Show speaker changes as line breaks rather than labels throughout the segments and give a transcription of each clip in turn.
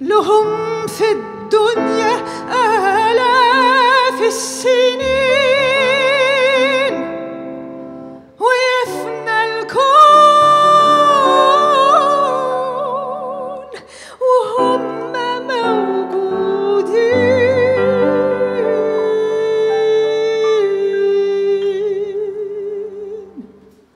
لهم في الدنيا آلاف السنين ويفنى الكون وهم موجودين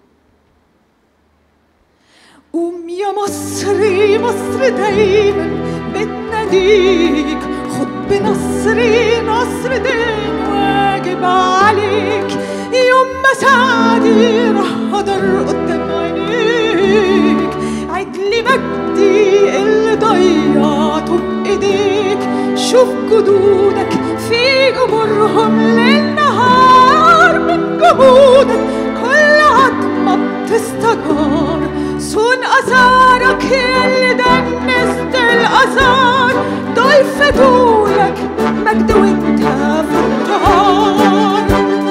قوم يا مصري مصر دايما بتناديك خد بنصري نصر دين واجب عليك يوم ما سعدي راح اقدر قدام عينيك عدلي مجدي اللي ضيعته بايديك شوف جدودك في جمهورهم للنهار من جهودك كل عظمة بتستجار صون أثارك يا اللي دنست الأثار دول فدولك مجد وانت في النهار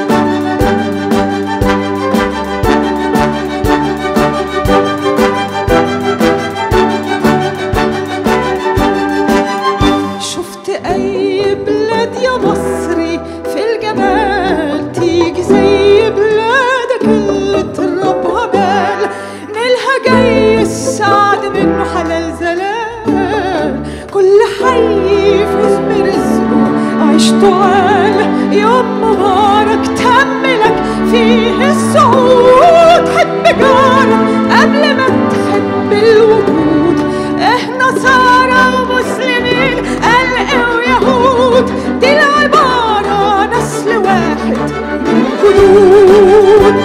شفت أي بلاد يا مصري في الجمال تيجي زي بلادك اللي تربها بال نيلها جاي السعد منه حلال زلال كل حي يفوز برزقه عيشته عال يوم مبارك تملك فيه السعود حب جارك قبل ما تحب الوجود احنا نصارى ومسلمين قلق ويهود دي العبارة نسل واحد من جدود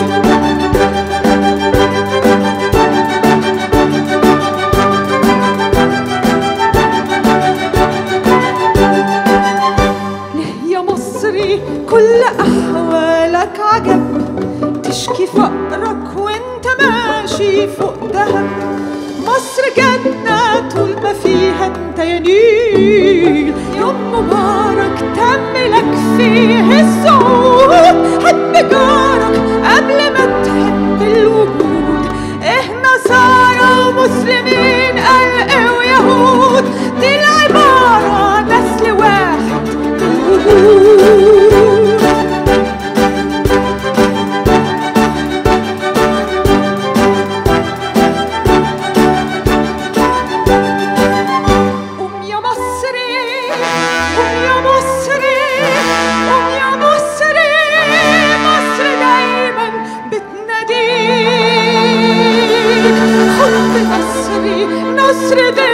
ليه يا مصري كل أحوالك عجب تشكي فقرك وانت ماشي فوق دهب مصر جنة طول ما فيها انت يا نيل يوم مبارك تم لك فيه الصعود حب جارك قبل ما تحب الوجود احنا نصارى ومسلمين قلق ويهود دي العبارة نسل واحد بالوجود قوم يا مصري قوم يا مصري قوم يا مصري مصر دايما بتناديك خد بنصري نصر دين